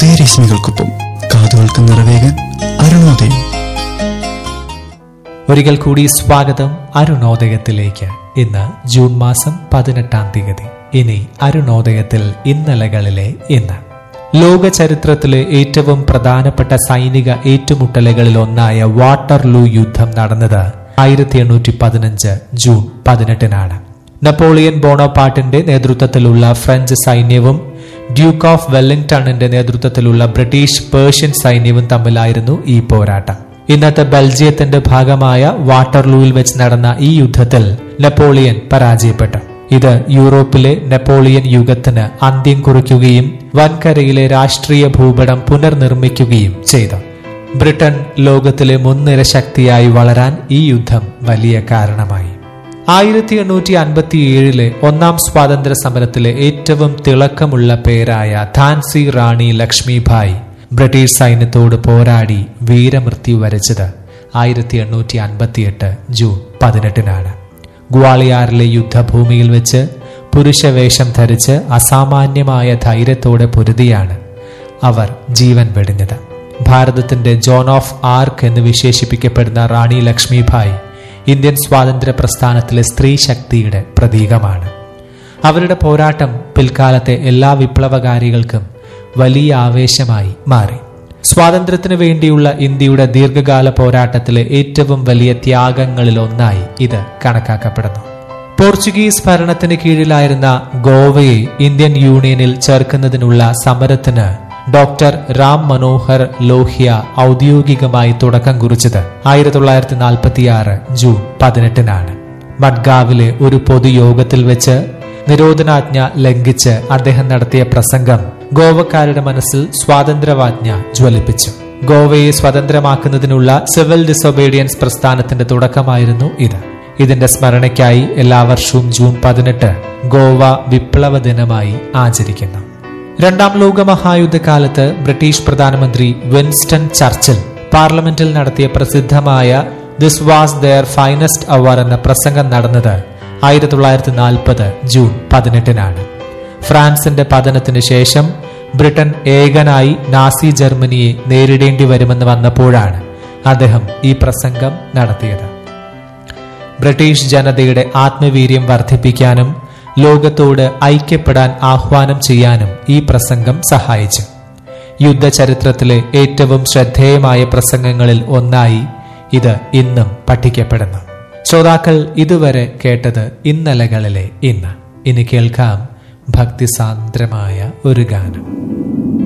ഉദയരശ്മികൾക്കൊപ്പം കാതുകൾക്ക് നിറവേകാൻ അരുണോദയം ഒരിക്കൽ കൂടി സ്വാഗതം അരുണോദയത്തിലേക്ക് ഇന്ന് ജൂൺ മാസം പതിനെട്ടാം തീയതി ഇനി അരുണോദയത്തിൽ ഇന്നലകളിലെ ഇന്ന് ലോക ചരിത്രത്തിലെ ഏറ്റവും പ്രധാനപ്പെട്ട സൈനിക ഏറ്റുമുട്ടലുകളിൽ ഒന്നായ വാട്ടർലൂ യുദ്ധം നടന്നത് ആയിരത്തി എണ്ണൂറ്റി പതിനഞ്ച് ജൂൺ പതിനെട്ടിനാണ് നെപ്പോളിയൻ ബോണോപാട്ടിന്റെ നേതൃത്വത്തിലുള്ള ഫ്രഞ്ച് സൈന്യവും ഡ്യൂക്ക് ഓഫ് വെല്ലിംഗ്ടണിന്റെ നേതൃത്വത്തിലുള്ള ബ്രിട്ടീഷ് പേർഷ്യൻ സൈന്യവും തമ്മിലായിരുന്നു ഈ പോരാട്ടം ഇന്നത്തെ ബെൽജിയത്തിന്റെ ഭാഗമായ വാട്ടർലൂവിൽ വെച്ച് നടന്ന ഈ യുദ്ധത്തിൽ നെപ്പോളിയൻ പരാജയപ്പെട്ടു ഇത് യൂറോപ്പിലെ നെപ്പോളിയൻ യുഗത്തിന് അന്ത്യം കുറിക്കുകയും വൻകരയിലെ രാഷ്ട്രീയ ഭൂപടം പുനർനിർമ്മിക്കുകയും ചെയ്തു ബ്രിട്ടൻ ലോകത്തിലെ മുൻനിര ശക്തിയായി വളരാൻ ഈ യുദ്ധം വലിയ കാരണമായി ആയിരത്തി എണ്ണൂറ്റി അൻപത്തി ഏഴിലെ ഒന്നാം സ്വാതന്ത്ര്യ സമരത്തിലെ ഏറ്റവും തിളക്കമുള്ള പേരായ ധാൻസി റാണി ലക്ഷ്മിഭായ് ബ്രിട്ടീഷ് സൈന്യത്തോട് പോരാടി വീരമൃത്യു വരച്ചത് ആയിരത്തി എണ്ണൂറ്റി അൻപത്തിയെട്ട് ജൂൺ പതിനെട്ടിനാണ് ഗ്വാളിയാറിലെ യുദ്ധഭൂമിയിൽ വെച്ച് പുരുഷവേഷം ധരിച്ച് അസാമാന്യമായ ധൈര്യത്തോടെ പൊരുതിയാണ് അവർ ജീവൻ വെടിഞ്ഞത് ഭാരതത്തിന്റെ ജോൺ ഓഫ് ആർക്ക് എന്ന് വിശേഷിപ്പിക്കപ്പെടുന്ന റാണി ലക്ഷ്മിഭായ് ഇന്ത്യൻ സ്വാതന്ത്ര്യ പ്രസ്ഥാനത്തിലെ സ്ത്രീ ശക്തിയുടെ പ്രതീകമാണ് അവരുടെ പോരാട്ടം പിൽക്കാലത്തെ എല്ലാ വിപ്ലവകാരികൾക്കും വലിയ ആവേശമായി മാറി സ്വാതന്ത്ര്യത്തിനു വേണ്ടിയുള്ള ഇന്ത്യയുടെ ദീർഘകാല പോരാട്ടത്തിലെ ഏറ്റവും വലിയ ത്യാഗങ്ങളിൽ ഒന്നായി ഇത് കണക്കാക്കപ്പെടുന്നു പോർച്ചുഗീസ് ഭരണത്തിന് കീഴിലായിരുന്ന ഗോവയെ ഇന്ത്യൻ യൂണിയനിൽ ചേർക്കുന്നതിനുള്ള സമരത്തിന് ഡോക്ടർ റാം മനോഹർ ലോഹ്യ ഔദ്യോഗികമായി തുടക്കം കുറിച്ചത് ആയിരത്തി തൊള്ളായിരത്തി നാൽപ്പത്തി ആറ് ജൂൺ പതിനെട്ടിനാണ് മഡ്ഗാവിലെ ഒരു പൊതുയോഗത്തിൽ വെച്ച് നിരോധനാജ്ഞ ലംഘിച്ച് അദ്ദേഹം നടത്തിയ പ്രസംഗം ഗോവക്കാരുടെ മനസ്സിൽ സ്വാതന്ത്ര്യവാജ്ഞ ജ്വലിപ്പിച്ചു ഗോവയെ സ്വതന്ത്രമാക്കുന്നതിനുള്ള സിവിൽ ഡിസൊബീഡിയൻസ് പ്രസ്ഥാനത്തിന്റെ തുടക്കമായിരുന്നു ഇത് ഇതിന്റെ സ്മരണയ്ക്കായി എല്ലാ വർഷവും ജൂൺ പതിനെട്ട് ഗോവ വിപ്ലവ ദിനമായി ആചരിക്കുന്നു രണ്ടാം ലോക മഹായുദ്ധകാലത്ത് ബ്രിട്ടീഷ് പ്രധാനമന്ത്രി വിൻസ്റ്റൺ ചർച്ചിൽ പാർലമെന്റിൽ നടത്തിയ പ്രസിദ്ധമായ this was their finest hour എന്ന പ്രസംഗം നടന്നത് ആയിരത്തി തൊള്ളായിരത്തി നാൽപ്പത് ജൂൺ പതിനെട്ടിനാണ് ഫ്രാൻസിന്റെ പതനത്തിന് ശേഷം ബ്രിട്ടൻ ഏകനായി നാസി ജർമ്മനിയെ നേരിടേണ്ടി വരുമെന്ന് വന്നപ്പോഴാണ് അദ്ദേഹം ഈ പ്രസംഗം നടത്തിയത് ബ്രിട്ടീഷ് ജനതയുടെ ആത്മവീര്യം വർദ്ധിപ്പിക്കാനും ലോകത്തോട് ഐക്യപ്പെടാൻ ആഹ്വാനം ചെയ്യാനും ഈ പ്രസംഗം സഹായിച്ചു യുദ്ധചരിത്രത്തിലെ ഏറ്റവും ശ്രദ്ധേയമായ പ്രസംഗങ്ങളിൽ ഒന്നായി ഇത് ഇന്നും പഠിക്കപ്പെടുന്നു ശ്രോതാക്കൾ ഇതുവരെ കേട്ടത് ഇന്നലകളിലെ ഇന്ന് ഇനി കേൾക്കാം ഭക്തിസാന്ദ്രമായ ഒരു ഗാനം